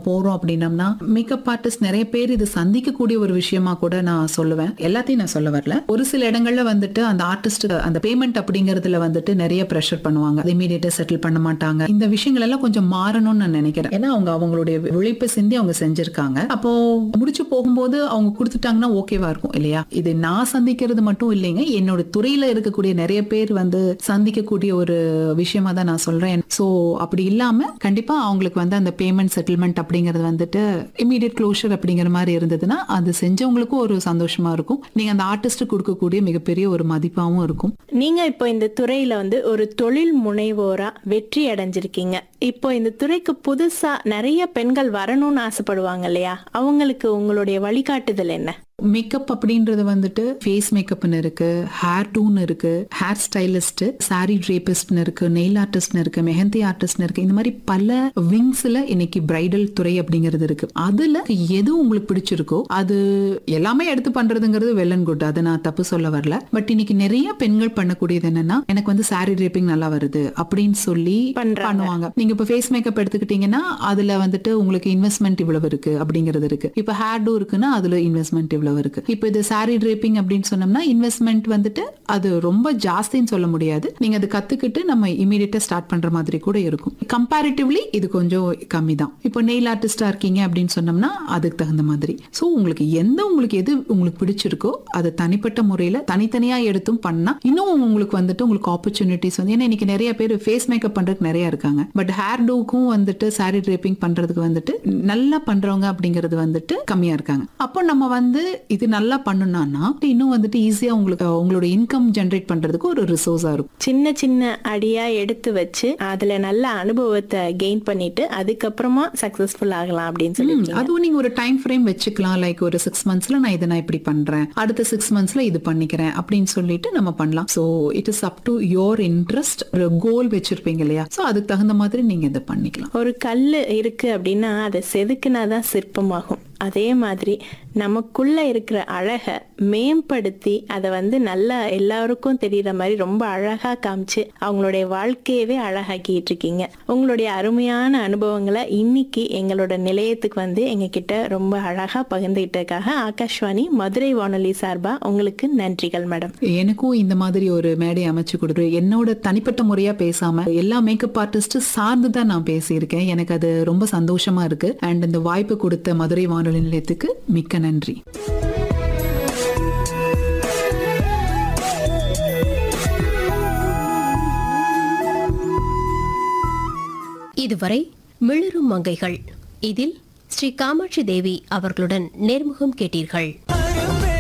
போறோம் அப்படின்னம்னா makeup artist நிறைய பேர் இது சந்திக்கக்கூடிய ஒரு விஷயமா கூட நான் சொல்லுவேன் எல்லாத்தையும் நான் சொல்ல வரல ஒரு சில இடங்கள்ல வந்துட்டு அந்த ஆர்டிஸ்ட் அந்த பேமெண்ட் அப்படிங்கறதுல வந்துட்டு நிறைய ப்ரெஷர் பண்ணுவாங்க இமீடியட்டா செட்டில் பண்ண மாட்டாங்க இந்த விஷயங்கள் எல்லாம் கொஞ்சம் மாறணும்னு நான் நினைக்கிறேன் ஏன்னா அவங்க அவங்களுடைய உழைப்பை சிந்தி அவங்க செஞ்சிருக்காங்க அப்போ முடிச்சு போகும்போது அவங்க கொடுத்துட்டாங்கன்னா ஓகேவா இருக்கும் இல்லையா இது நான் சந்திக்கிறது மட்டும் இல்லைங்க என்னோட துறையில இருக்கக்கூடிய நிறைய பேர் வந்து சந்திக்கக்கூடிய ஒரு விஷயமா தான் நான் சொல்றேன் சோ அப்படி இல்லாம கண்டிப்பா அவங்களுக்கு வந்து அந்த பேமெண்ட் செட்டில்மெண்ட் அப்படிங்கிறது வந்துட்டு இமீடியட் க்ளோஷர் அப்படிங்கிற மாதிரி இருந்ததுன்னா அது செஞ்சவங்களுக்கும் ஒரு சந்தோஷமா இருக்கும் நீங்க அந்த ஆர்டிஸ்ட் கொடுக்கக்கூடிய மிகப்பெரிய ஒரு மதிப்பாவும் இருக்கும் நீங்க இப்போ இந்த துறையில வந்து ஒரு தொழில் முனைவோரா வெற்றி அடைஞ்சிருக்கீங்க இப்போ இந்த துறைக்கு புதுசா நிறைய பெண்கள் வரணும்னு ஆசைப்படுவாங்க இல்லையா அவங்களுக்கு உங்களுடைய வழிகாட்டுதல் என்ன மேக்கப் அப்படின்றது வந்துட்டு ஃபேஸ் மேக்கப்னு இருக்கு ஹேர் டூன்னு இருக்கு ஹேர் ஸ்டைலிஸ்ட் சாரி ட்ரேபிஸ்ட்னு இருக்கு நெயில் ஆர்டிஸ்ட்னு இருக்கு மெஹந்தி ஆர்டிஸ்ட்னு இருக்கு இந்த மாதிரி பல விங்ஸ்ல இன்னைக்கு பிரைடல் துறை அப்படிங்கிறது இருக்கு அதுல எது உங்களுக்கு பிடிச்சிருக்கோ அது எல்லாமே எடுத்து பண்றதுங்கிறது வெல் அண்ட் குட் அதை நான் தப்பு சொல்ல வரல பட் இன்னைக்கு நிறைய பெண்கள் பண்ணக்கூடியது என்னன்னா எனக்கு வந்து சாரி ட்ரேப்பிங் நல்லா வருது அப்படின்னு சொல்லி பண்றாங்க. பண்ணுவாங்க நீங்க இப்ப ஃபேஸ் மேக்கப் எடுத்துக்கிட்டீங்கன்னா அதுல வந்துட்டு உங்களுக்கு இன்வெஸ்ட்மெண்ட் இவ்வளவு இருக்கு அப்படிங்கிறது இருக்கு இப்ப ஹேர் டூ இருக்குன்னா அதுல இன்வெஸ்ட்மெண்ட் இவ்வளவு இருக்கு இப்ப இது சாரி ட்ரேப்பிங் அப்படின்னு சொன்னோம்னா இன்வெஸ்ட்மெண்ட் வந்துட்டு அது ரொம்ப ஜாஸ்தின்னு சொல்ல முடியாது நீங்க அது கத்துக்கிட்டு நம்ம இமீடியட்டா ஸ்டார்ட் பண்ற மாதிரி கூட இருக்கும் கம்பேரிட்டிவ்லி இது கொஞ்சம் கம்மி தான் இப்போ நெயில் ஆர்டிஸ்டா இருக்கீங்க அப்படின்னு சொன்னோம்னா அதுக்கு தகுந்த மாதிரி சோ உங்களுக்கு எந்த உங்களுக்கு எது உங்களுக்கு பிடிச்சிருக்கோ அது தனிப்பட்ட முறையில தனித்தனியா எடுத்தும் பண்ணா இன்னும் உங்களுக்கு வந்துட்டு உங்களுக்கு ஆப்பர்ச்சுனிட்டிஸ் வந்து ஏன்னா இன்னைக்கு நிறைய பேர் ஃபேஸ் மேக்கப் பண்றதுக்கு நிறைய இருக்காங்க பட் ஹேர் டூக்கும் வந்துட்டு சாரி ட்ரேப்பிங் பண்றதுக்கு வந்துட்டு நல்லா பண்றவங்க அப்படிங்கிறது வந்துட்டு கம்மியா இருக்காங்க அப்போ நம்ம வந்து இது நல்லா பண்ணணும்னா இன்னும் வந்துட்டு ஈஸியா உங்களுக்கு உங்களோட இன்கம் ஜென்ரேட் பண்றதுக்கு ஒரு ரிசோர்ஸா இருக்கும் சின்ன சின்ன அடியா எடுத்து வச்சு அதுல நல்ல அனுபவத்தை கெயின் பண்ணிட்டு அதுக்கப்புறமா சக்சஸ்ஃபுல் ஆகலாம் அப்படின்னு சொல்லி ம், அதுவும் நீங்க ஒரு டைம் ஃப்ரேம் வச்சுக்கலாம் லைக் ஒரு சிக்ஸ் மந்த்ஸ்ல நான் இதை நான் இப்படி பண்றேன் அடுத்த சிக்ஸ் மந்த்ஸ்ல இது பண்ணிக்கிறேன் அப்படின்னு சொல்லிட்டு நம்ம பண்ணலாம் so it is up to your interest ஒரு கோல் வச்சிருப்பீங்க இல்லையா சோ அதுக்கு தகுந்த மாதிரி நீங்க இதை பண்ணிக்கலாம் ஒரு கல் இருக்கு அப்படின்னா அதை செதுக்குனாதான் சிற்பமாகும் அதே மாதிரி நமக்குள்ள இருக்கிற அழகை மேம்படுத்தி அதை வந்து நல்லா எல்லாருக்கும் தெரியற மாதிரி ரொம்ப அழகா காமிச்சு அவங்களுடைய வாழ்க்கையவே அழகாக்கிட்டு இருக்கீங்க உங்களுடைய அருமையான அனுபவங்களை இன்னைக்கு எங்களோட நிலையத்துக்கு வந்து எங்க கிட்ட ரொம்ப அழகா பகிர்ந்துகிட்டதுக்காக ஆகாஷ்வாணி மதுரை வானொலி சார்பா உங்களுக்கு நன்றிகள் மேடம் எனக்கும் இந்த மாதிரி ஒரு மேடை அமைச்சு கொடுத்து என்னோட தனிப்பட்ட முறையா பேசாம எல்லா மேக்கப் ஆர்டிஸ்ட் சார்ந்து தான் நான் பேசியிருக்கேன் எனக்கு அது ரொம்ப சந்தோஷமா இருக்கு அண்ட் இந்த வாய்ப்பு கொடுத்த மதுரை வானொலி நிலையத்துக்கு மிக்க நன்றி இதுவரை மிளிரும் மங்கைகள் இதில் ஸ்ரீ காமாட்சி தேவி அவர்களுடன் நேர்முகம் கேட்டீர்கள்